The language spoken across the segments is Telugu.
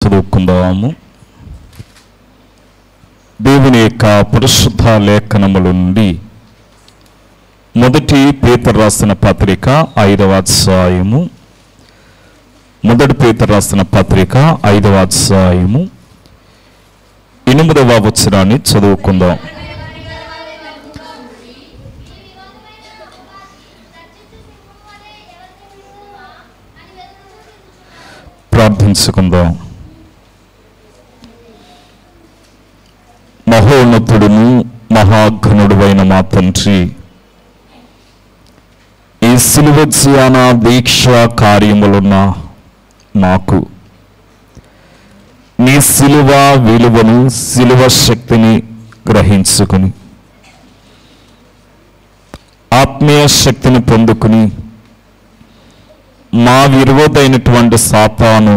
చదువుకుందాము దేవుని యొక్క పరిశుద్ధ లేఖనముల నుండి మొదటి పేతరు రాసిన పత్రిక ఐదవ అధ్యాయము మొదటి పేతరు రాసిన పత్రిక ఐదవ అధ్యాయము ఎనిమిదవ వచనాన్ని చదువుకుందాం ప్రార్థించుకుందాం మహోన్నతుడును మహాఘనుడువైన మా తండ్రి ఈ సిలువ జ్ఞాన దీక్ష కార్యములున్న మాకు నీ సిలువ విలువను సిలువ శక్తిని గ్రహించుకుని ఆత్మీయ శక్తిని పొందుకుని మా విరోధైనటువంటి సాతాను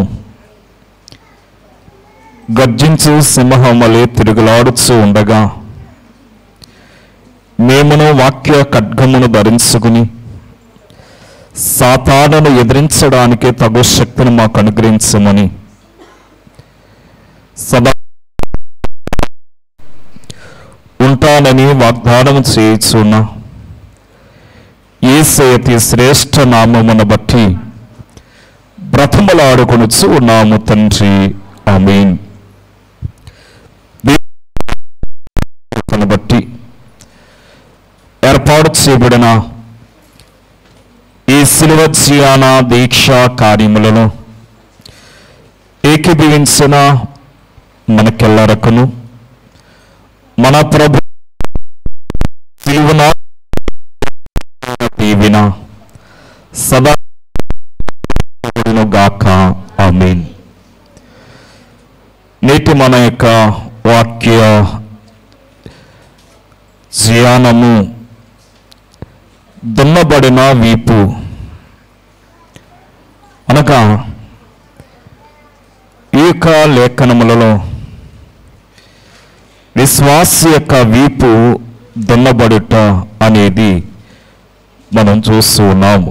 గర్జించు సింహం వలె తిరుగులాడుచూ ఉండగా మేమును వాక్య ఖడ్గమును ధరించుకుని సాతానును ఎదిరించడానికి తగు శక్తిని మాకు అనుగ్రహించమని సదా ఉంటానని వాగ్దానం చేయుచున్నా ఏసయతి శ్రేష్ఠ నామమును బట్టి బ్రతములాడుకొనుచు ఉన్నాము తండ్రి ఆమీన్ దేవుని బట్టి ఏర్పాటు చేయబడిన ఈ శిలువ జియాన దీక్ష కార్యములను ఏకీభవించిన మనకెల్లరకును మన ప్రభు సిలువన దీవిన సదా గాక ఆమీన్ నేటి మన యొక్క వాక్య ధ్యానము దున్నబడిన వీపు అనగా ఈ యొక్క లేఖనములలో విశ్వాస యొక్క వీపు దున్నబడుట అనేది మనం చూస్తూ ఉన్నాము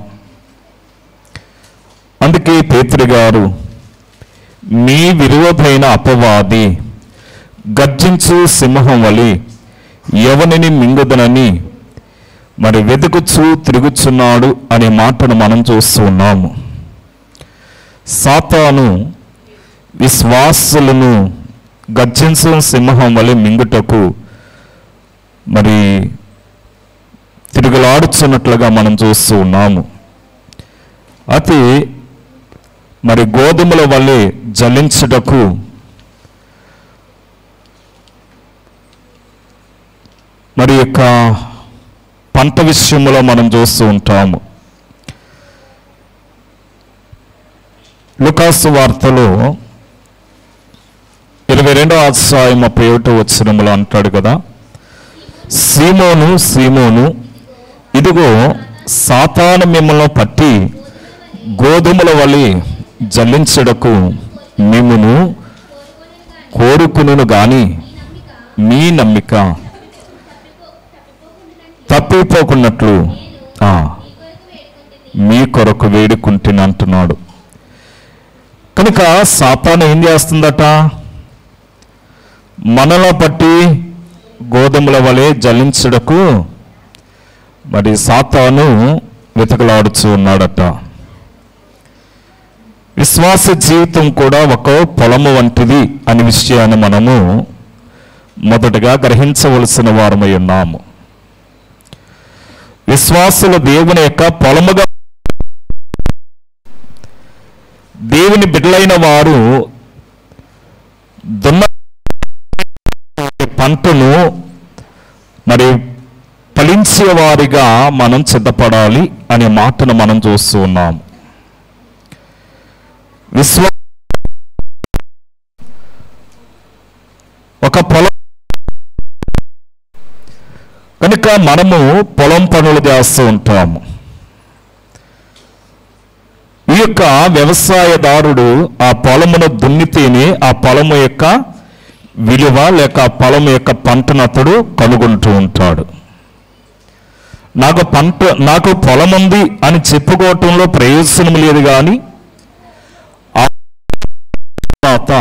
అందుకే పేతురు గారు మీ విరోధైన అపవాది గర్జించు సింహం వలి ఎవనిని మింగుదనని మరి వెతుకుచూ తిరుగుచున్నాడు అనే మాటను మనం చూస్తూ ఉన్నాము సాతాను విశ్వాసులను గర్జించు సింహం వలె మింగుటకు మరి తిరుగులాడుచున్నట్లుగా మనం చూస్తూ ఉన్నాము అతి మరి గోధుమల వలె జలించుటకు మరి యొక్క పంట విషయంలో మనం చూస్తూ ఉంటాము లుకాసు వార్తలో ఇరవై రెండో అధ్యాయం ముప్పై ఒకటో వచ్చినములో అంటాడు కదా సీమోను సీమోను ఇదిగో సాతాను మిమ్మల్ని పట్టి గోధుమల వలె జల్లించడకు మిమ్మును కోరుకును గాని మీ నమ్మిక తప్పిపోకున్నట్లు ఆ, మీ కొరకు వేడుకుంటుని అంటున్నాడు కనుక సాతాను ఏం చేస్తుందట మనలో పట్టి గోధుమల వలె జలించుటకు మరి సాతాను వెతకలాడుచు ఉన్నాడట విశ్వాస జీవితం కూడా ఒక పొలము వంటిది అనే విషయాన్ని మనము మొదటగా గ్రహించవలసిన వారమై ఉన్నాము విశ్వాసుల దేవుని యొక్క పొలముగా దేవుని బిడ్డలైన వారు దున్న పంటను మరి ఫలించే వారిగా మనం సిద్ధపడాలి అనే మాటను మనం చూస్తూ ఉన్నాం విశ్వ ఒక పొలం కనుక మనము పొలం పనులు చేస్తూ ఉంటాము ఈ యొక్క వ్యవసాయదారుడు ఆ పొలమును దున్నితేనే ఆ పొలము యొక్క విలువ లేక ఆ పొలం యొక్క పంటను అతడు కనుగొంటూ ఉంటాడు నాకు పంట నాకు పొలం ఉంది అని చెప్పుకోవటంలో ప్రయోజనం లేదు కానీ తర్వాత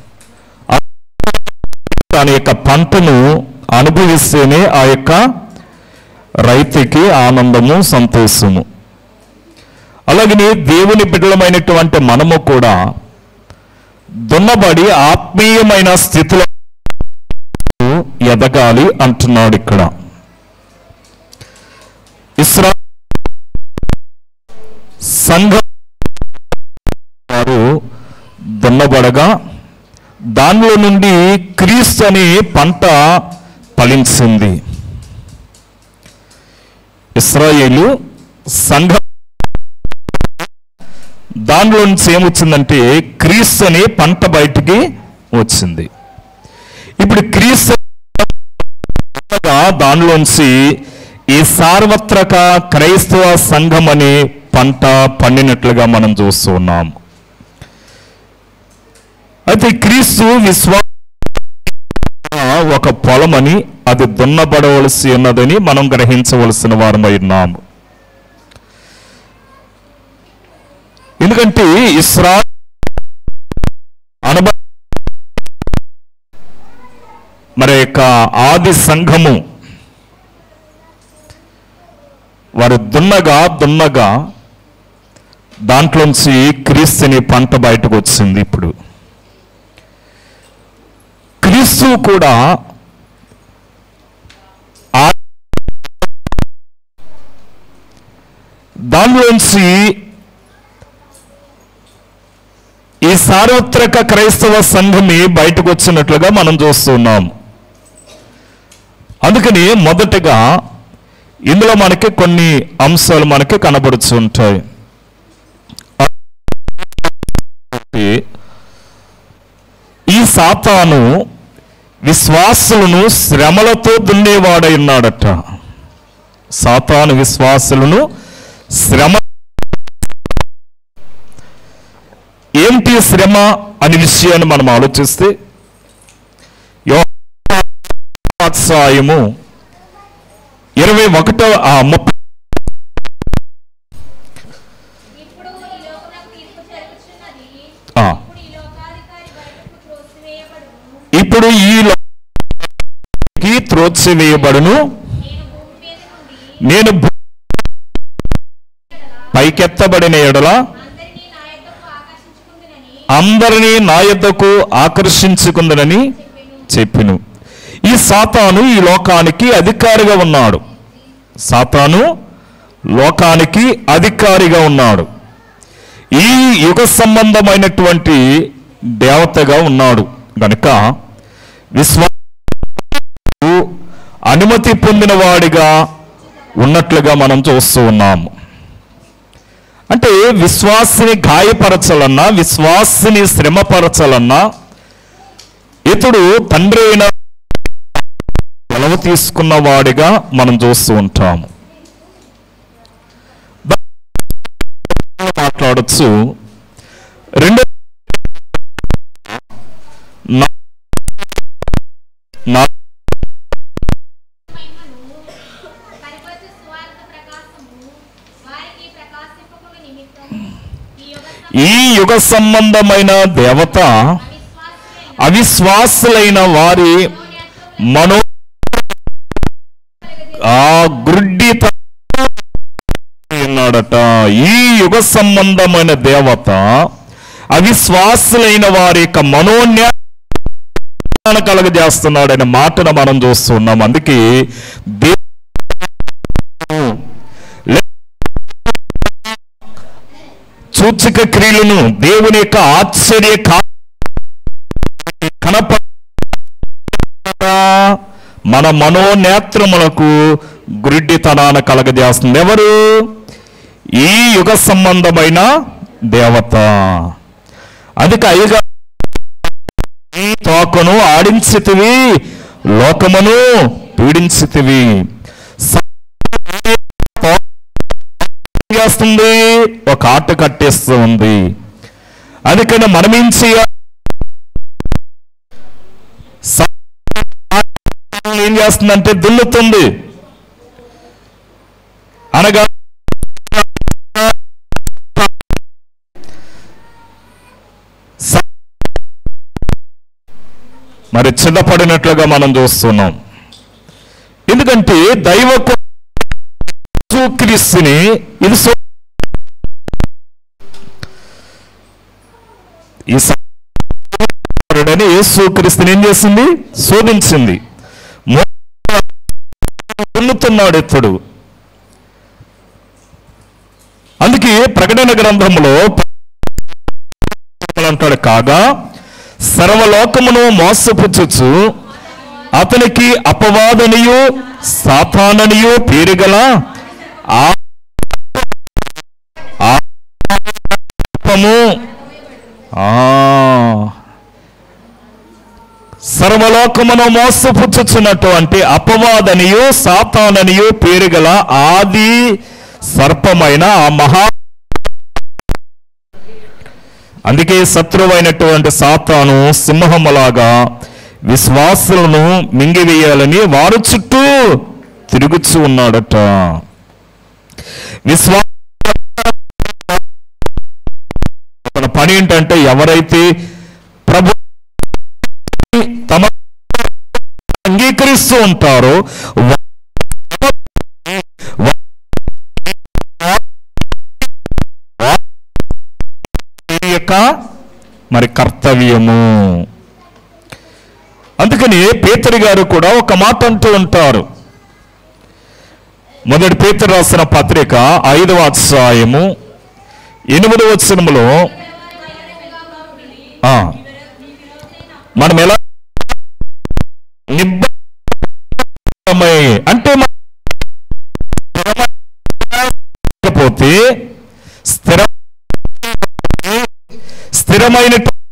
తన యొక్క పంటను అనుభవిస్తేనే ఆ యొక్క రైతుకి ఆనందము సంతోషము అలాగనే దేవుని బిడ్డలమైనటువంటి మనము కూడా దున్నబడి ఆత్మీయమైన స్థితిలో ఎదగాలి అంటున్నాడు ఇక్కడ ఇస్రా సంఘం వారు దున్నబడగా దానిలో నుండి క్రీస్తు అనే పంట ఫలించింది ఇస్రాయేలు సంఘం దానిలో నుంచి ఏమొచ్చిందంటే క్రీస్తు అనే పంట బయటికి వచ్చింది ఇప్పుడు క్రీస్తు పంటగా దానిలోంచి ఈ సార్వత్రక క్రైస్తవ సంఘం అనే పంట పండినట్లుగా మనం చూస్తూ ఉన్నాం అయితే క్రీస్తు విశ్వా ఒక పొలమని అది దున్నబడవలసి ఉన్నదని మనం గ్రహించవలసిన వారమై ఉన్నాము ఎందుకంటే ఇస్రా అనుభ మరి యొక్క ఆది సంఘము వారు దున్నగా దున్నగా దాంట్లోంచి క్రీస్తుని పంట బయటకు వచ్చింది ఇప్పుడు క్రీస్తు కూడా ఆ- దానిలోంచి ఈ సార్వత్రిక క్రైస్తవ సంఘమే బయటకు వచ్చినట్లుగా మనం చూస్తున్నాం అందుకని మొదటగా ఇందులో మనకి కొన్ని అంశాలు మనకి కనబడుతుంటాయి ఈ సాతాను విశ్వాసులను శ్రమలతో దున్నేవాడై ఉన్నాడట సాతాను విశ్వాసులను శ్రమ ఏంటి శ్రమ అనే విషయాన్ని మనం ఆలోచిస్తే యోత్సాయము ఇరవై ఒకటో ఆ ముప్పై ఇప్పుడు ఈ లోకమునకు తీర్పు జరుగుచున్నది. ఆ, ఇప్పుడు ఈ లోకాధికారి బయటకు త్రోసివేయబడును. ఇప్పుడు ఈ లోకానికి త్రోత్సవేయబడును నేను భూమి మీద నుండి నేను భూ- పైకెత్తబడిన ఎడల అందరినీ నా యొద్దకు ఆకర్షించుకుందునని అందరినీ నా యొద్దకు ఆకర్షించుకుందనని చెప్పిను ఈ సాతాను ఈ లోకానికి అధికారిగా ఉన్నాడు సాతాను లోకానికి అధికారిగా ఉన్నాడు ఈ యుగ సంబంధమైనటువంటి దేవతగా ఉన్నాడు గనుక విశ్వా అనుమతి పొందిన వాడిగా ఉన్నట్లుగా మనం చూస్తూ ఉన్నాము అంటే విశ్వాసిని గాయపరచాలన్నా విశ్వాసిని శ్రమపరచాలన్నా ఇతడు తండ్రి అయిన సెలవు తీసుకున్న వాడిగా మనం చూస్తూ ఉంటాము మాట్లాడచ్చు రెండు నా- నా- మహిమను కనపరచు సువార్త ప్రకాశము వారికి ప్రకాశింపకుండా నిమిత్తం ఈ యుగ ఈ యుగ సంబంధమైన దేవత అవిశ్వాసులైన అవిశ్వాసులైన వారి మనో ఆ గుడ్డి త- ఉన్నాడట ఈ యుగ సంబంధమైన దేవత అవిశ్వాసులైన వారి యొక్క మనోన్యా కలగజేస్తున్నాడనే మాటను మనం చూస్తున్నాం అందుకే దే- సూచక క్రియలను దేవుని యొక్క ఆశ్చర్య కా కనప మన మనోనేత్రములకు గురిడ్డితనాన్ని కలగజేస్తుంది ఎవరు ఈ యుగ సంబంధమైన దేవత అది అయ్యగా ఈ తోకను ఆడించితివి లోకమును పీడించితివి స- ఏం చేస్తుంది ఒక ఆట కట్టేస్తూ ఉంది అందుకని మనం ఏం చేయాలి స- ఏం చేస్తుందంటే దున్నుతుంది అనగా స- మరి చిన్నపడినట్లుగా మనం చూస్తున్నాం ఎందుకంటే దైవ క్రీస్తుని ఇది సో- ఈ అని యేసు క్రీస్తుని ఏం చేసింది శోధించింది మో- దున్నుతున్నాడు ఇతడు అందుకే ప్రకటన గ్రంథంలో అంటాడు కాగా సర్వలోకమును మోసపుచ్చుచు అతనికి అపవాదనియు సాతాననియు పేరు గల ఆ- ఆత్మము ఆ సర్వలోకమును మోసపుచ్చుచున్నటువంటి అపవాదనియు సాతాననియు పేరు గల ఆది సర్పమైన ఆ మహా అందుకే శత్రువైనటువంటి సాతాను సింహములాగా విశ్వాసులను మింగివేయాలని వారు చుట్టూ తిరుగుచూ ఉన్నాడట విశ్వా మన పని ఏంటంటే ఎవరైతే ప్రభు తమ అంగీకరిస్తూ ఉంటారో వా- వా- వా- వీరి యొక్క మరి కర్తవ్యము అందుకని పేతరి గారు కూడా ఒక మాట అంటూ ఉంటారు మొదటి పేతురు రాసిన పత్రిక ఐదవ అధ్యాయము ఎనిమిదవ వచనములో ఆ, మనం ఎలా నిబ్బరమై అంటే మన స్థిరమైపోతే స్థిర స్థిరమైన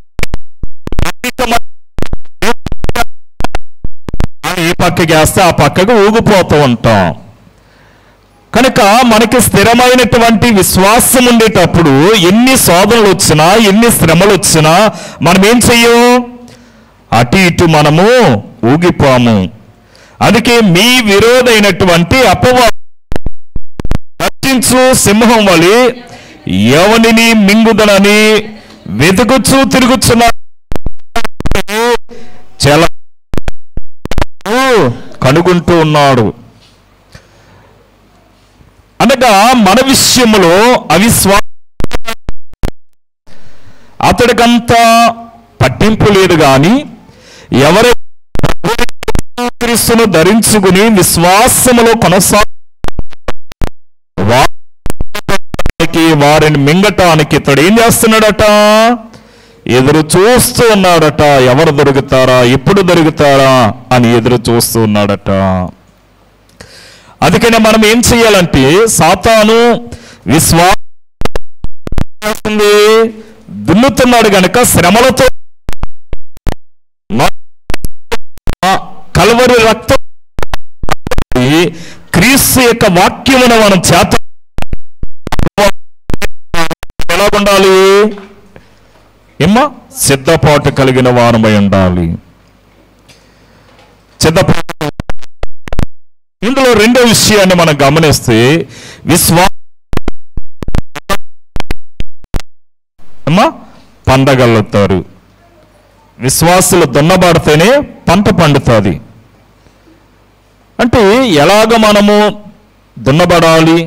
ఏ పక్కకి వేస్తే ఆ పక్కకు ఊగిపోతూ ఉంటాం కనుక మనకి స్థిరమైనటువంటి విశ్వాసం ఉండేటప్పుడు ఎన్ని శోధనలు వచ్చినా ఎన్ని శ్రమలు వచ్చినా మనం ఏం చెయ్యం అటు ఇటు మనము ఊగిపోము అందుకే మీ విరోధైనటువంటి అపవా రక్షించు సింహం వలి ఎవనిని మింగుదనని వెతుకుచూ తిరుగుచున్న చాలా కనుగొంటూ ఉన్నాడు అనగా మన విషయంలో అవిశ్వా అతడికంతా పట్టింపు లేదు గాని ఎవరి క్రీస్తును ధరించుకుని విశ్వాసములో కొనసా వారికి వారిని మింగటానికి ఇతడు ఏం చేస్తున్నాడట ఎదురు చూస్తూ ఉన్నాడట ఎవరు దొరుకుతారా ఎప్పుడు దొరుకుతారా అని ఎదురు చూస్తూ ఉన్నాడట అందుకనే మనం ఏం చేయాలంటే సాతాను విశ్వా దున్నుతున్నాడు గనక శ్రమలతో కలవరి రక్తం క్రీస్తు యొక్క వాక్యమును మనం చేత ఎలా ఉండాలి ఏమ్మా సిద్ధపాటు కలిగిన వారమై ఉండాలి సిద్ధపాటు ఇందులో రెండో విషయాన్ని మనం గమనిస్తే విశ్వా అమ్మా పండగలుగుతారు విశ్వాసులు దున్నబడితేనే పంట పండుతుంది అంటే ఎలాగ మనము దున్నబడాలి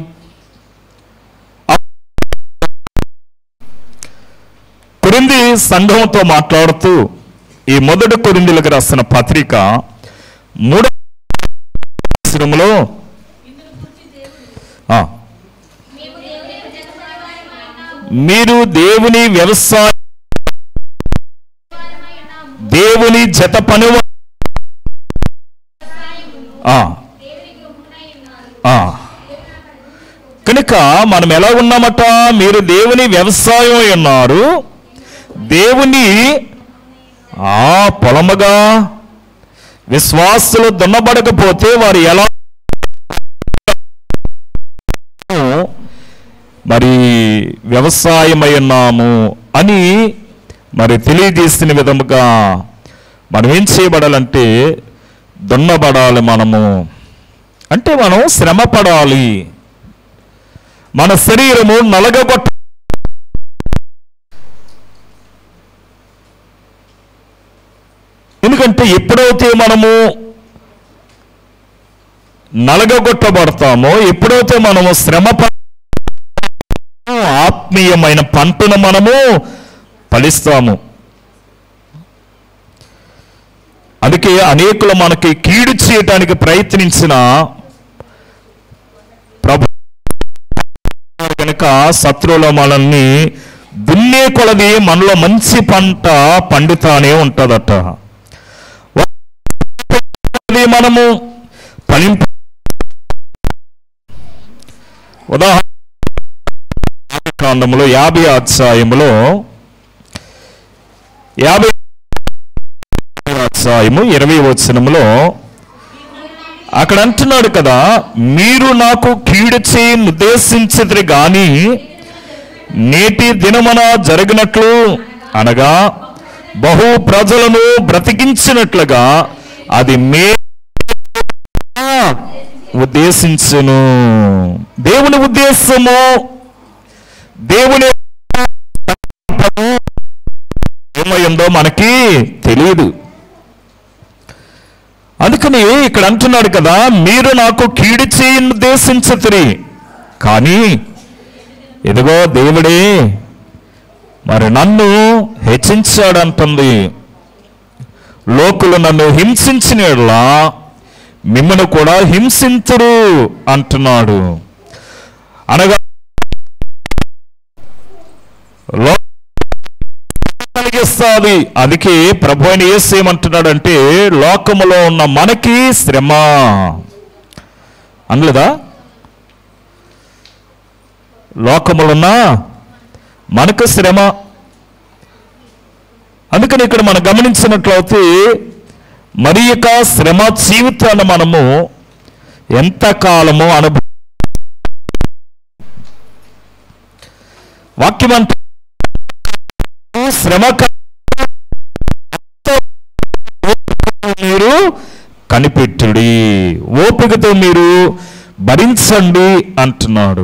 కొరింది సంఘంతో మాట్లాడుతూ ఈ మొదటి కొరిందులకు రాసిన పత్రిక మూడో శ్రమలో ఆ, మేము దేవుని జనపరివారమై మీరు దేవుని వ్యవసాయ దేవుని జత పని దేవుని గృహమునై ఉన్నారు కనుక మనం ఎలా ఉన్నామట మీరు దేవుని వ్యవసాయం అయి ఉన్నారు దేవుని ఆ పొలముగా విశ్వాసులు దున్నబడకపోతే వారు ఎలా మరి వ్యవసాయమై ఉన్నాము అని మరి తెలియజేసిన విధముగా మనం ఏం చేయబడాలంటే దున్నబడాలి మనము అంటే మనం శ్రమ పడాలి మన శరీరము నలగగొట్ట ఎందుకంటే ఎప్పుడైతే మనము నలగగొట్టబడతామో ఎప్పుడైతే మనము శ్రమ ప- ఆత్మీయమైన పంటను మనము ఫలిస్తాము అందుకే అనేకులు మనకి కీడు చేయటానికి ప్రయత్నించిన ప్రభు కనుక శత్రువుల మనల్ని దున్నే కొలది మనలో మంచి పంట పండుతానే ఉంటుందట అది మనము ఫలింప ఉదాహరణ కాండములో యాభై అధ్యాయములో యాభై అధ్యాయము ఇరవై వచనములో అక్కడ అంటున్నాడు కదా మీరు నాకు కీడు చేయి ఉద్దేశించదురు గాని నేటి దినమున జరిగినట్లు అనగా బహు ప్రజలను బ్రతికించినట్లుగా అది మే ఉద్దేశించును దేవుని ఉద్దేశము దేవుని ఏమైందో మనకి తెలియదు అందుకని ఇక్కడ అంటున్నాడు కదా మీరు నాకు కీడు చేయని ఉద్దేశించతురి కానీ ఇదిగో దేవుడే మరి నన్ను హెచ్చించాడంటుంది లోకులు నన్ను హింసించినలా మిమ్మల్ని కూడా హింసింతురు అంటున్నాడు అనగా లో కలిగిస్తుంది అందుకే ప్రభు అయిన యేసు ఏమంటున్నాడంటే లోకములో ఉన్న మనకి శ్రమ అనలేదా లోకములున్న మనకు శ్రమ అందుకని ఇక్కడ మనం గమనించినట్లయితే మరి యొక్క శ్రమ జీవితాన్ని మనము ఎంతకాలము అనుభవ వాక్యం అంటే శ్రమ క- మీరు కనిపెట్టుడి ఓపికతో మీరు భరించండి అంటున్నాడు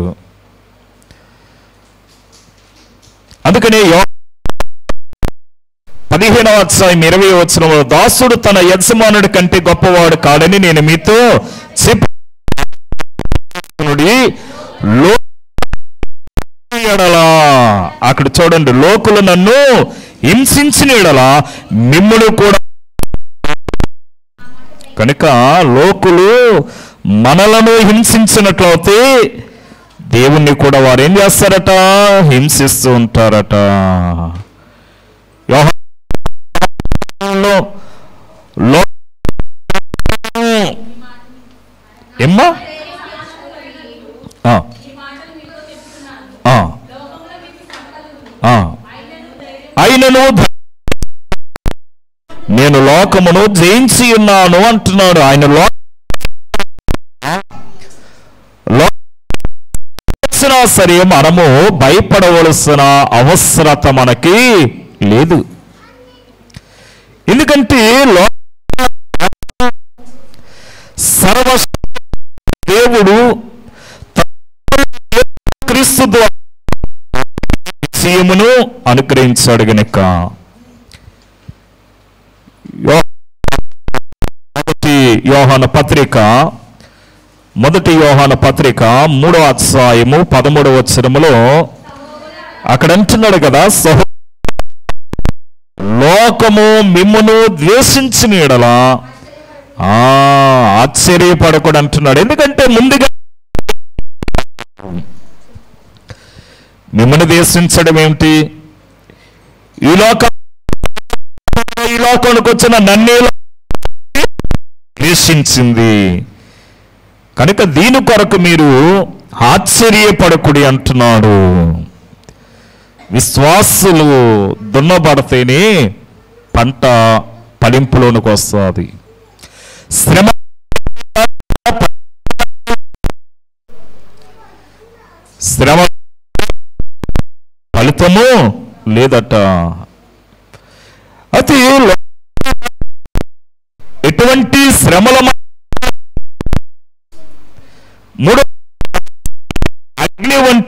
అందుకనే యో పదిహేనవ అధ్యాయం ఇరవై వచ్చిన దాసుడు తన యజమానుడి కంటే గొప్పవాడు కాడని నేను మీతో చెప్పి లో ఎడలా అక్కడ చూడండి లోకులు నన్ను హింసించిన ఎడలా మిమ్ముడు కూడా కనుక లోకులు మనలను హింసించినట్లయితే దేవుణ్ణి కూడా వారు ఏం చేస్తారట హింసిస్తూ ఉంటారట యోహానులో లో ఎమ్మా ఆ, ఆ, ఆ. అయినను ధ- నేను లోకమును జయించి ఉన్నాను అంటున్నాడు ఆయన లో లో- వచ్చినా సరే మనము భయపడవలసిన అవసరత మనకి లేదు ఎందుకంటే లో సర్వ దేవుడు త- క్రీస్తు ద్వారా విజయమును అనుగ్రహించాడు గనుక యో- మొదటి యోహాన పత్రిక మొదటి యోహాన పత్రిక మూడో అధ్యాయము పదమూడవ వచనములో అక్కడ అంటున్నాడు కదా సహో లోకము మిమ్మును ద్వేషించిన ఎడలా ఆ ఆశ్చర్యపడకూడదు అంటున్నాడు ఎందుకంటే ముందుగా మిమ్మల్ని ద్వేషించడం ఏమిటి ఈ లోక ఈ లోకానికి వచ్చిన నన్నే ద్వేషించింది కనుక దీని కొరకు మీరు ఆశ్చర్యపడకుడి అంటున్నాడు విశ్వాసులు దున్నబడితేనే పంట ఫలింపులోనికి వస్తుంది శ్రమ శ్రమ ఫలితము లేదట అయితే లో- ఎటువంటి శ్రమల మ- మూడో అగ్ని వంటి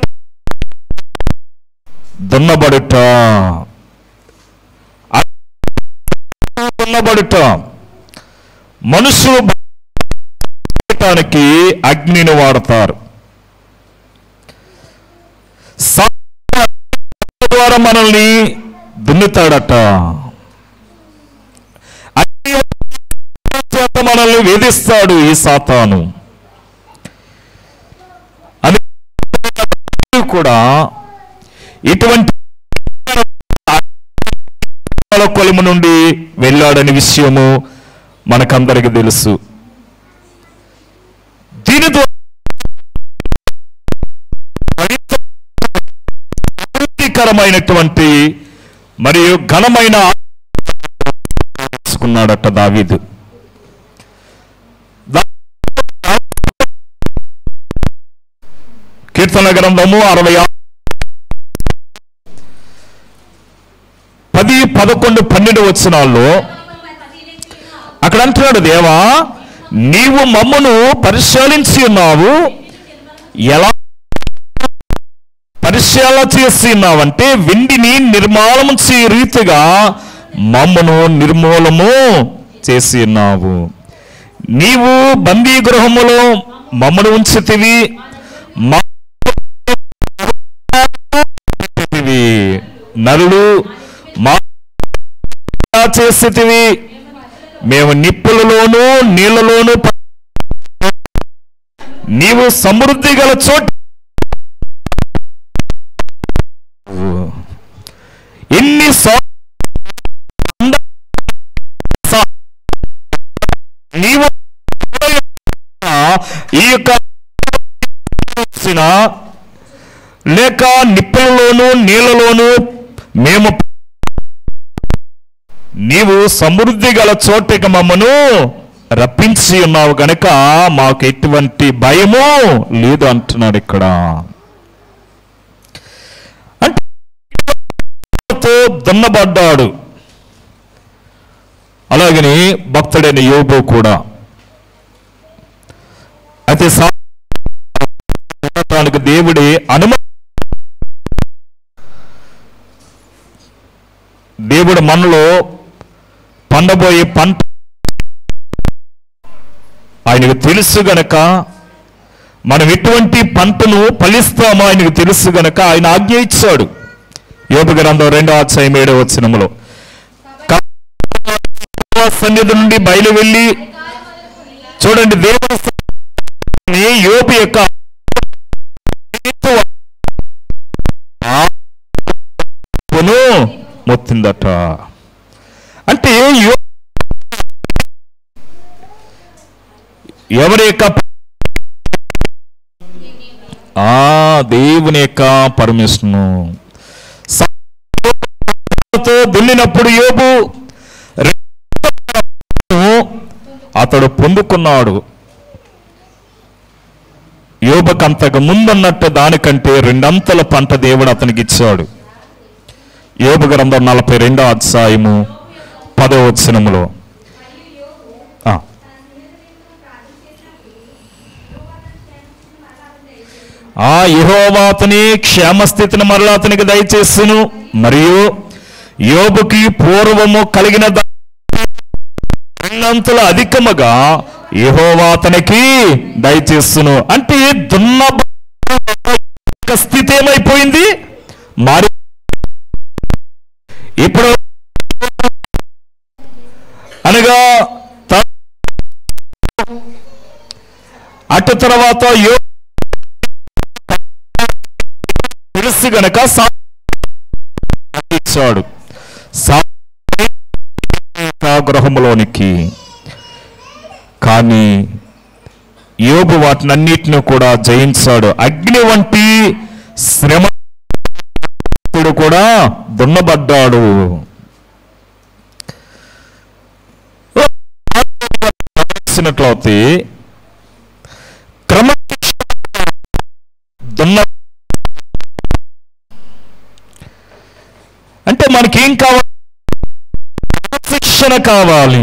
దున్నబడుట దున్నబడుట మనుషులు చేయటానికి అగ్నిని వాడతారు సా- ద్వారా మనల్ని దున్నుతాడట అగ్ని చేత మనల్ని వేధిస్తాడు ఈ సాతాను అని కూడా ఇటువంటి కొలుము నుండి వెళ్ళాడని విషయము మనకందరికి తెలుసు దీని ద్వారా ఆరోగ్యకరమైనటువంటి మరియు ఘనమైన తీసుకున్నాడట దావీదు దా- కీర్తన గ్రంథము అరవై ఆరు పది పదకొండు పన్నెండు వచనాల్లో అక్కడ అంటున్నాడు దేవా నీవు మమ్మను పరిశీలించి ఉన్నావు ఎలా పరిశీలన చేసి ఉన్నావంటే వెండిని నిర్మాణము చే రీతిగా మమ్మను నిర్మూలము చేసి ఉన్నావు నీవు బందీ గృహములో మమ్మను ఉంచితివి మా పెట్టితివి. నరుడు మా చేసితివి మేము నిప్పులలోను నీళ్లలోను ప- నీవు సమృద్ధి గల చోటు ఎన్ని సా- సా- నీవు ఈ యొక్క వచ్చిన లేక నిప్పులలోను నీళ్ళలోను మేము నీవు సమృద్ధి గల చోటికి మమ్మను రప్పించి ఉన్నావు గనక మాకు ఎటువంటి భయము లేదు అంటున్నాడు ఇక్కడ అంటే తో దున్నబడ్డాడు అలాగని భక్తుడైన యోబు కూడా అయితే సా- ఉండటానికి దేవుడి అనుమతి దేవుడు మనలో పండబోయే పంట ఆయనకు తెలుసు గనక మనం ఎటువంటి పంటను ఫలిస్తామో ఆయనకు తెలుసు గనక ఆయన ఆజ్ఞ ఇచ్చాడు యోగ గ్రంథం రెండో అధ్యాయం ఏడో వచనములో కా- సన్నిధి నుండి బయలు వెళ్ళి చూడండి దేవుని సన్నిధిని యోబు యొక్క ఆత్మను మొత్తిందట అంటే యో- ఎవరి యొక్క ఆ దేవుని యొక్క పరమేశ్వను తో దున్నినప్పుడు యోబు రెక్కలను అతడు పొందుకున్నాడు యోబకంతకు ముందున్నట్టు దానికంటే రెండంతల పంట దేవుడు అతనికి ఇచ్చాడు యోబు గ్రంథం నలభై రెండో అధ్యాయము పదో వచనములో ఆ. ఆ యెహోవా అతని క్షేమస్థితిని మరలా అతనికి దయచేస్తును మరియు యోబుకి పూర్వము కలిగిన దా- రెండంతల అధికముగా యెహోవా అతనికి దయచేస్తును అంటే దున్న యొక్క స్థితి ఏమైపోయింది మారి ఇప్పుడు అనగా త- అటు తర్వాత యో తెలుసు గనక సా- ఇచ్చాడు సా- గృహములోనికి కానీ యోబు వాటినన్నిటిని కూడా జయించాడు అగ్ని వంటి శ్రమ ఇప్పుడు కూడా దున్నబడ్డాడు గమనించినట్లయితే క్రమ దున్న అంటే మనకేం కావాలి శిక్షణ కావాలి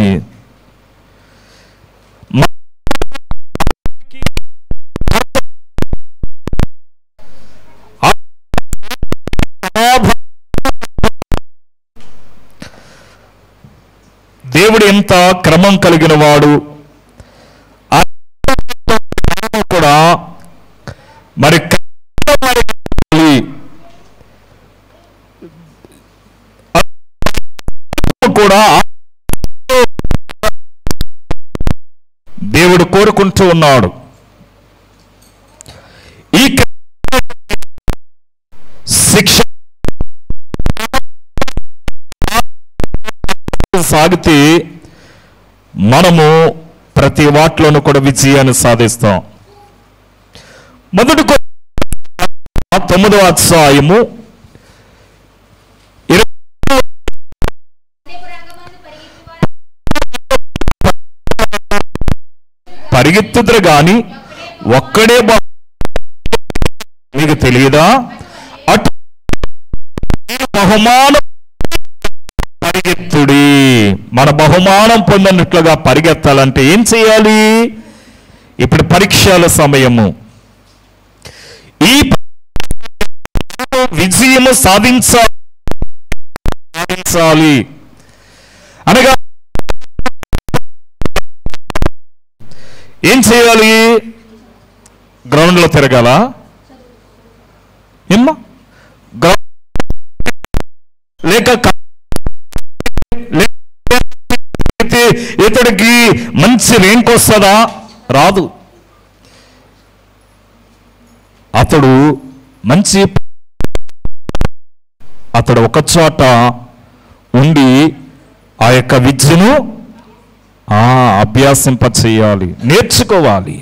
దేవుడు ఎంత క్రమం కలిగిన వాడు ఆ కూడా మరి క్రమమైనది. కూడా దేవుడు కోరుకుంటూ ఉన్నాడు ఈ క్రమ- శిక్ష సాగితే మనము ప్రతి వాటిలోనూ కూడా విజయాన్ని సాధిస్తాం మొదటి కొ- తొమ్మిదవ అధ్యాయము ఇరవై రేపు రంగమందు పరిగెత్తువాడు పరిగెత్తుదురు గాని ఒక్కడే బా- మీకు తెలియదా అటు బహుమానం పరిగెత్తుడి మన బహుమానం పొందినట్లుగా పరిగెత్తాలంటే ఏం చేయాలి ఇప్పుడు పరీక్షల సమయము ఈ విజయము సాధించాలి సాధించాలి అనగా ఏం చేయాలి గ్రౌండ్లో తిరగాల ఏమ్మా గ్రౌండ్ లేక క- లేకపోతే ఇతడికి మంచి ర్యాంక్ వస్తుందా రాదు అతడు మంచి అతడు ఒక చోట ఉండి ఆ యొక్క విద్యను ఆ అభ్యాసింప చేయాలి నేర్చుకోవాలి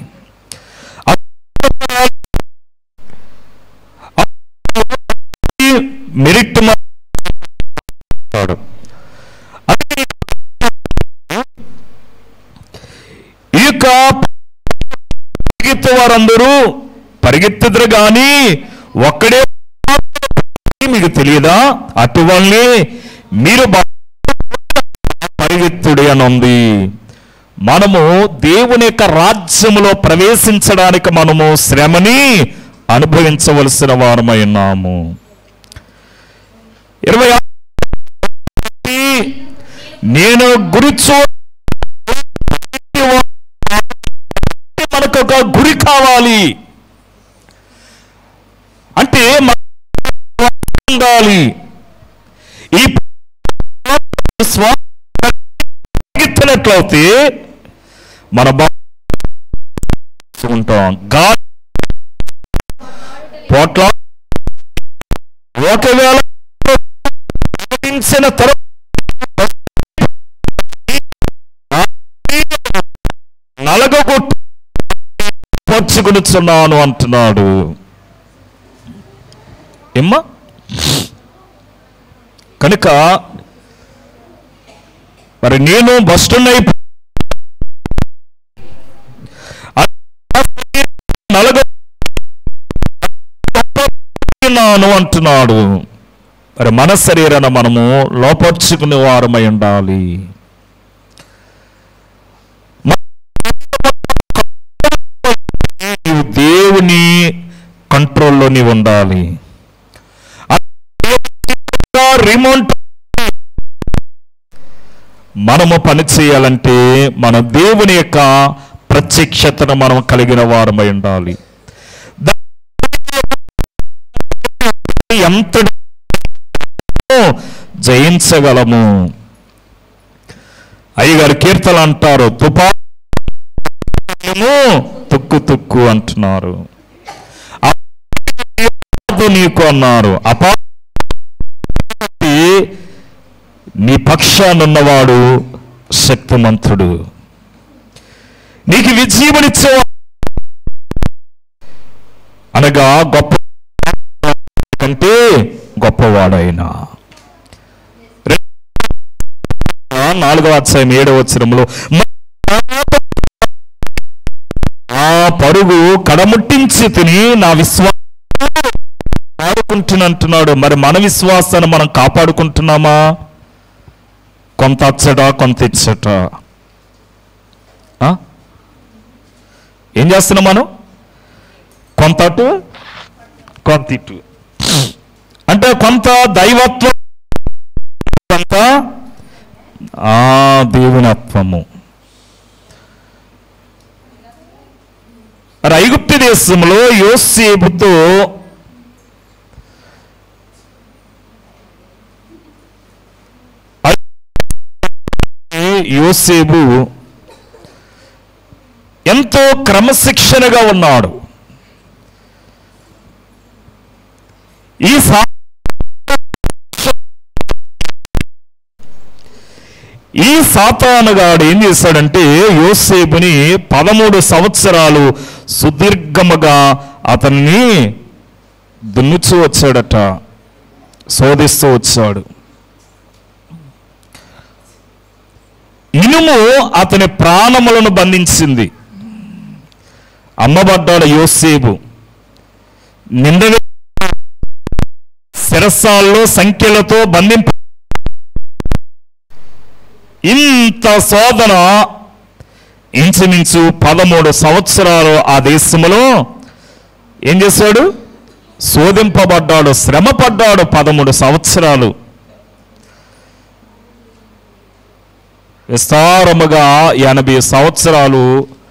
మెరిట్ ఈ యొక్క పరిగెత్తు వారందరూ పరిగెత్తుదురు గాని ఒక్కడే మీకు తెలియదా అటువల్లే మీరు బా- పరిగెత్తుడి అని ఉంది మనము దేవుని యొక్క రాజ్యములో ప్రవేశించడానికి మనము శ్రమని అనుభవించవలసిన వారమై ఉన్నాము ఇరవై ఆరు నేను గురి చూ మనకు ఒక గురి కావాలి అంటే మన ఉండాలి ఈ స్వా పరిగెత్తినట్లయితే మన బా ఉంటాం గా పోట్ల ఒకవేళ ప్రకటించిన తర్వాత నలగొట్టు పరుచుకునిచున్నాను అంటున్నాడు ఎమ్మా కనుక మరి నేను బస్టున్నై నలగ నాను అంటున్నాడు మరి మన శరీరాన్ని మనము లోపరుచుకునే వారమై ఉండాలి నీవు దేవుని కంట్రోల్లో నీవు ఉండాలి రిమోట్ మనము పని చేయాలంటే మన దేవుని యొక్క ప్రత్యక్షతను మనం కలిగిన వారమై ఉండాలి దా- ఎంత జయించగలము అయ్యగారు కీర్తన అంటారు తుపాను తుక్కు తుక్కు అంటున్నారు అపవాదు నీకు అన్నారు అపా నీ పక్షానున్నవాడు శక్తిమంతుడు నీకు విజయమునిచ్చే అనగా గొప్ప కంటే గొప్పవాడైనా నాలుగవ అధ్యాయం ఏడవ వచనంలో ఆ పరుగు కడముట్టించి తిని నా విశ్వాసం కాపాడుకుంటున్నంటున్నాడు మరి మన విశ్వాసాన్ని మనం కాపాడుకుంటున్నామా కొంత అచ్చట కొంత ఇచ్చట ఆ? ఏం చేస్తున్నాం మనం కొంత అటు కొంత ఇటు అంటే కొంత దైవత్వం కొంత ఆ దేవునత్వము మరి ఐగుప్తు దేశంలో యోసేపుతో యోసేపు ఎంతో క్రమశిక్షణగా ఉన్నాడు ఈ సా ఈ సాతానుగాడు ఏం చేశాడంటే యోసేపుని పదమూడు సంవత్సరాలు సుదీర్ఘముగా అతన్ని దున్నుచూ వచ్చాడట శోధిస్తూ వచ్చాడు ఇనుము అతని ప్రాణములను బంధించింది అమ్మబడ్డాడు యోసేపు నింద శిరస్సాల్లో సంఖ్యలతో బంధింప ఇంత శోధన ఇంచుమించు పదమూడు సంవత్సరాలు ఆ దేశంలో ఏం చేశాడు శోధింపబడ్డాడు శ్రమపడ్డాడు పదమూడు సంవత్సరాలు విస్తారముగా ఎనభై సంవత్సరాలు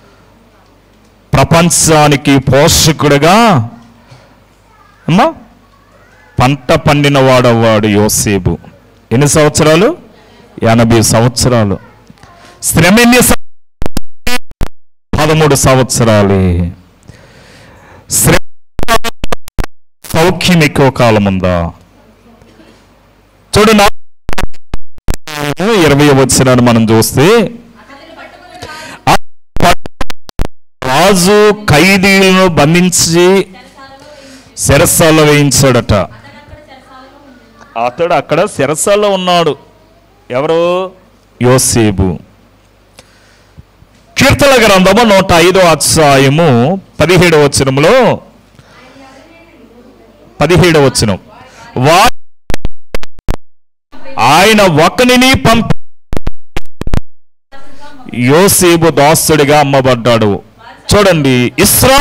ప్రపంచానికి పోషకుడిగా అమ్మా పంట పండిన వాడవాడు యోసేపు ఎన్ని సంవత్సరాలు ఎనభై సంవత్సరాలు శ్రమ ఎన్ని సం- పదమూడు సంవత్సరాలే శ్రమ సౌఖ్యం ఎక్కువ కాలం ఉందా చూడు నా ఇరవై వచ్చినాడు మనం చూస్తే ఆ రాజు ఖైదీలను బంధించి శిరస్సాల్లో వేయించాడట అతడు అక్కడ శిరస్సాల్లో ఉన్నాడు ఎవరు యోసేపు కీర్తన గ్రంథము నూట ఐదో అధ్యాయము పదిహేడవ వచనంలో పదిహేడవ వచనం వా ఆయన ఒకనిని పంప యోసేపు దాసుడిగా అమ్మబడ్డాడు చూడండి ఇస్రా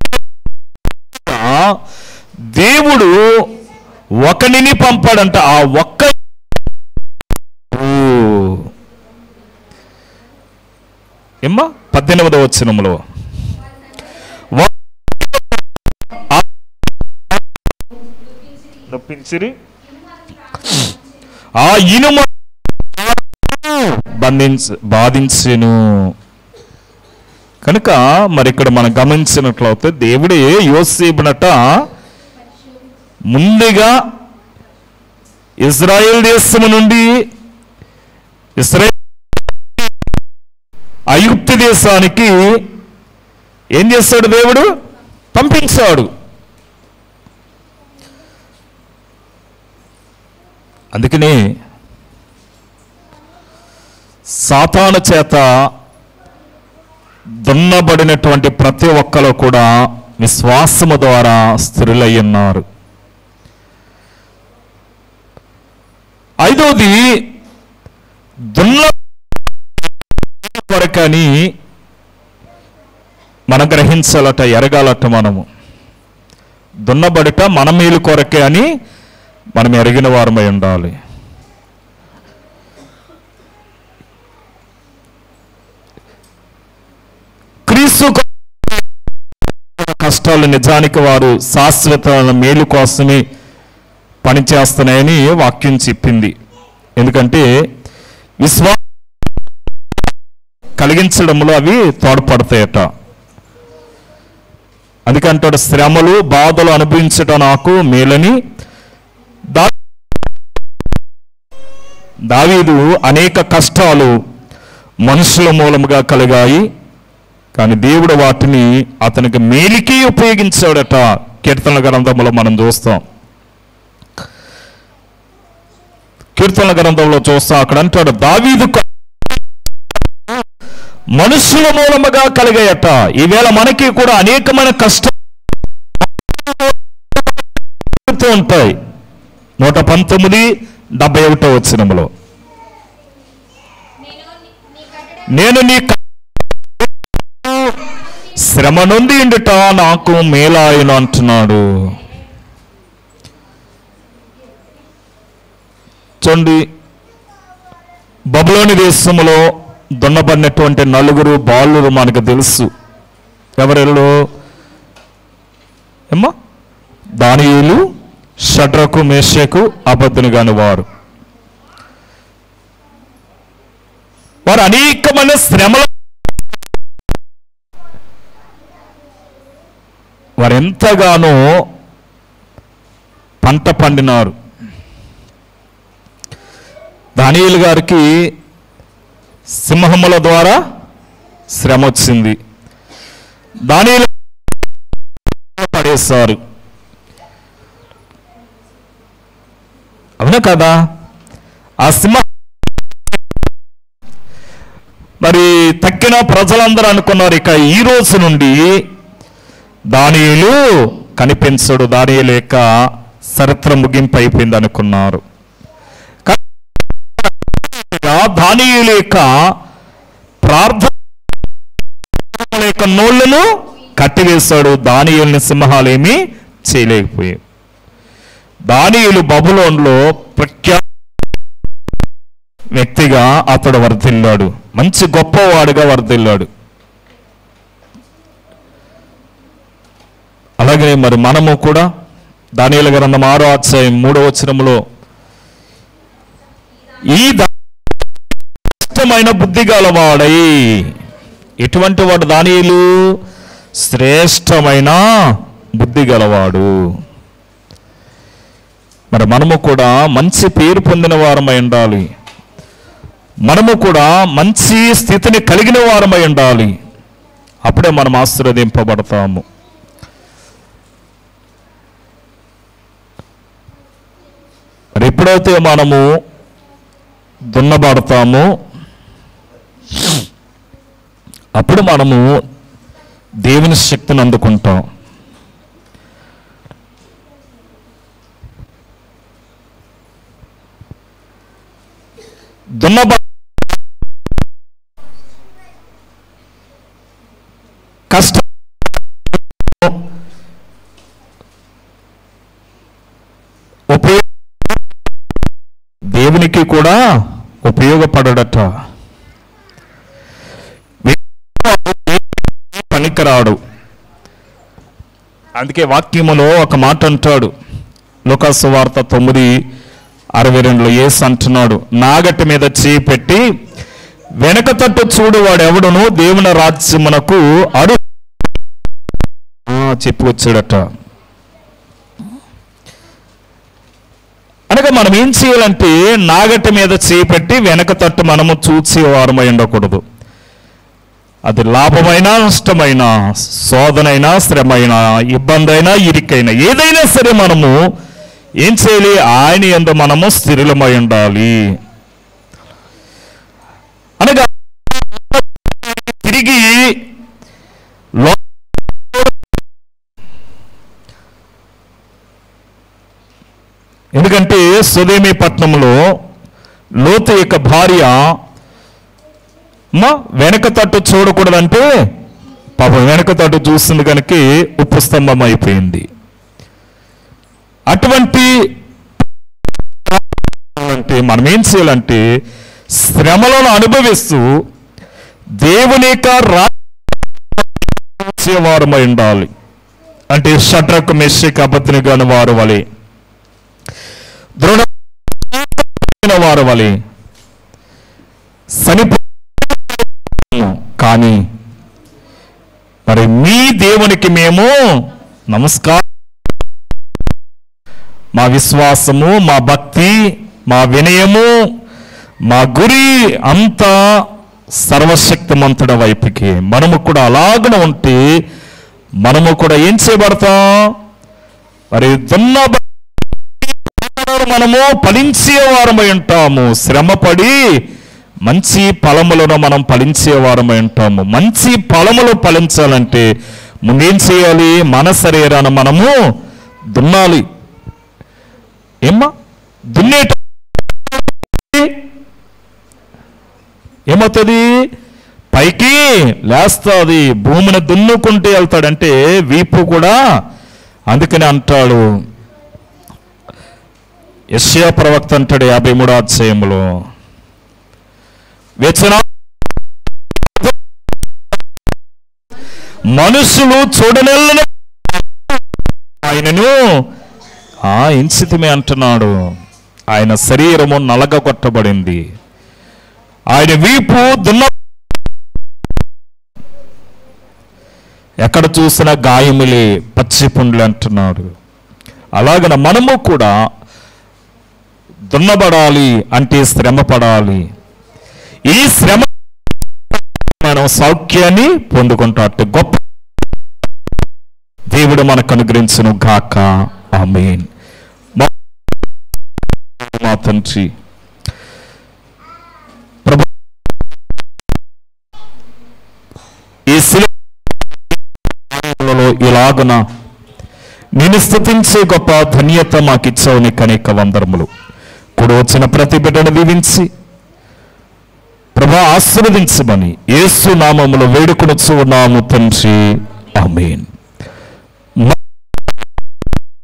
దేవుడు ఒకనిని పంపాడంట ఆ ఒక్క ఓ. ఏమ్మా పద్దెనిమిదవ వచనంలో వా- ఆ- నొప్పించిరి ఆ ఇనుమ బంధించ బాధించెను కనుక మరి ఇక్కడ మనం గమనించినట్లయితే దేవుడే యోసేపునట ముందుగా ఇజ్రాయెల్ దేశము నుండి ఇస్రాయేల్ ఐగుప్తు దేశానికి ఏం చేస్తాడు దేవుడు పంపించాడు అందుకని సాతాను చేత దున్నబడినటువంటి ప్రతి ఒక్కరు కూడా విశ్వాసము ద్వారా స్థిరులై ఉన్నారు ఐదవది దున్న కొరకని మనం గ్రహించాలట ఎరగాలట మనము దున్నబడిట మన మేలు కొరకే అని మనం ఎరిగిన వారమై ఉండాలి క్రీస్తు కొ- కష్టాలు నిజానికి వారు శాశ్వత మేలు కోసమే పనిచేస్తున్నాయని వాక్యం చెప్పింది ఎందుకంటే విశ్వా కలిగించడంలో అవి తోడ్పడతాయట అందుకంటాడు శ్రమలు బాధలు అనుభవించటం నాకు మేలని దా దావీదు అనేక కష్టాలు మనుషుల మూలముగా కలిగాయి కానీ దేవుడు వాటిని అతనికి మేలికి ఉపయోగించాడట కీర్తన గ్రంథంలో మనం చూస్తాం కీర్తన గ్రంథంలో చూస్తాం అక్కడ అంటాడు దావీదు క- మనుషుల మూలముగా కలిగాయట ఈవేళ మనకి కూడా అనేకమైన కష్టాలు ఉంటాయి నూట పంతొమ్మిది డెబ్బై ఒకటో వచ్చినములో నేను నీ- నీ కట్టడ నేను నీ క- శ్రమ నుండి ఉండుట నాకు మేలాయను అంటున్నాడు చూడండి బబులోని దేశంలో దున్నబడినటువంటి నలుగురు బాలురు మనకు తెలుసు ఎవరెళ్ళు ఏమ్మా దానియులు షడ్రకు మేషకు అబద్ధుని కాని వారు వారు అనేకమైన శ్రమల వారు ఎంతగానో పంట పండినారు దానియులు గారికి సింహముల ద్వారా శ్రమ వచ్చింది దానియులు పడేశారు అవునా కదా ఆ సింహ మరి తక్కిన ప్రజలందరూ అనుకున్నారు ఇక ఈ రోజు నుండి దానియులు కనిపించడు దానియులు యొక్క చరిత్ర ముగింపు అయిపోయింది అనుకున్నారు దానియుల యొక్క ప్రార్థన యొక్క నోళ్లను కట్టివేశాడు దానియుల్ని సింహాలు ఏమీ చేయలేకపోయాయి దానియులు బబులోన్లో ప్రఖ్యా వ్యక్తిగా అతడు వర్ధిల్లాడు మంచి గొప్పవాడుగా వర్ధిల్లాడు అలాగే మరి మనము కూడా దానియుల గ్రంథం ఆరో అధ్యాయం మూడో వచనంలో ఈ దా- శ్రేష్టమైన బుద్ధి గలవాడై ఎటువంటి వాడు దానియులు శ్రేష్టమైన బుద్ధి గలవాడు మరి మనము కూడా మంచి పేరు పొందిన వారమై ఉండాలి మనము కూడా మంచి స్థితిని కలిగిన వారమై ఉండాలి అప్పుడే మనం ఆశీర్వదింపబడతాము మరి ఎప్పుడైతే మనము దున్నబడతామో అప్పుడు మనము దేవుని శక్తిని అందుకుంటాం దున్నబ కష్ట ఉపయోగ దేవునికి కూడా ఉపయోగపడడట పనికిరాడు అందుకే వాక్యములో ఒక మాట అంటాడు లోకాసు వార్త తొమ్మిది అరవై రెండులో ఏసు అంటున్నాడు నాగటి మీద చేయి పెట్టి వెనక తట్టు చూడు వాడు ఎవడును దేవుని రాజ్యమునకు అడు ఆ, చెప్పుకొచ్చాడట అనగా మనం ఏం చేయాలంటే నాగటి మీద చేయి పెట్టి వెనక తట్టు మనము చూసే వారమై ఉండకూడదు అది లాభమైనా నష్టమైనా శోధనైనా శ్రమైనా ఇబ్బంది అయినా ఇరికైనా ఏదైనా సరే మనము ఏం చేయాలి ఆయన ఎందు మనము స్థిరులమై ఉండాలి అనగా తిరిగి లో- ఎందుకంటే సుదేమి పట్నంలో లోతు యొక్క భార్య అమ్మా వెనక తట్టు చూడకూడదంటే పాపం వెనక తట్టు చూస్తుంది కనుక ఉప్పు స్తంభం అయిపోయింది అటువంటి అంటే మనం ఏం చేయాలంటే శ్రమలను అనుభవిస్తూ దేవుని యొక్క రాజ్యవారమై ఉండాలి అంటే షట్రకు మెస్సిక్ అబద్ధిని కాని వారు వలె దృఢ వారు వలె సనిపో కానీ మరి మీ దేవునికి మేము నమస్కారం మా విశ్వాసము మా భక్తి మా వినయము మా గురి అంతా సర్వశక్తిమంతుడ వైపుకి మనము కూడా అలాగనే ఉంటే మనము కూడా ఏం చేయబడతాం మరి దున్న మనము ఫలించే వారమై ఉంటాము శ్రమపడి మంచి ఫలములను మనం ఫలించే వారమై ఉంటాము మంచి ఫలములు ఫలించాలంటే ముందేం చేయాలి మన శరీరాన్ని మనము దున్నాలి ఏమ్మా దున్నేట ఏమవుతుంది పైకి లేస్తుంది భూమిని దున్నుకుంటూ వెళ్తాడంటే వీపు కూడా అందుకని అంటాడు యశ్యా ప్రవక్త అంటాడు యాభై మూడో అధ్యాయంలో వ్యసన మనుషులు చూడనెల్లని ఆయనను ఆ ఇంచితమే అంటున్నాడు ఆయన శరీరము నలగగొట్టబడింది ఆయన వీపు దున్న ఎక్కడ చూసినా గాయములే పచ్చి పుండ్లు అంటున్నాడు అలాగన మనము కూడా దున్నబడాలి అంటే శ్రమ పడాలి ఈ శ్రమ మనం సౌఖ్యాన్ని పొందుకుంటాడు గొప్ప దేవుడు మనకు అనుగ్రహించును గాక ఆమేన్ మా మా తండ్రి ప్రభు ఈ శిలువలో ఇలాగున నేను స్థుతించే గొప్ప ధన్యత మాకు ఇచ్చావు నీకు అనేక వందరములు కూడా వచ్చిన ప్రతి బిడ్డను దీవించి ప్రభా ఆశీర్వదించమని యేసు నామములో వేడుకొనొచ్చు ఉన్నాము తండ్రి ఆమేన్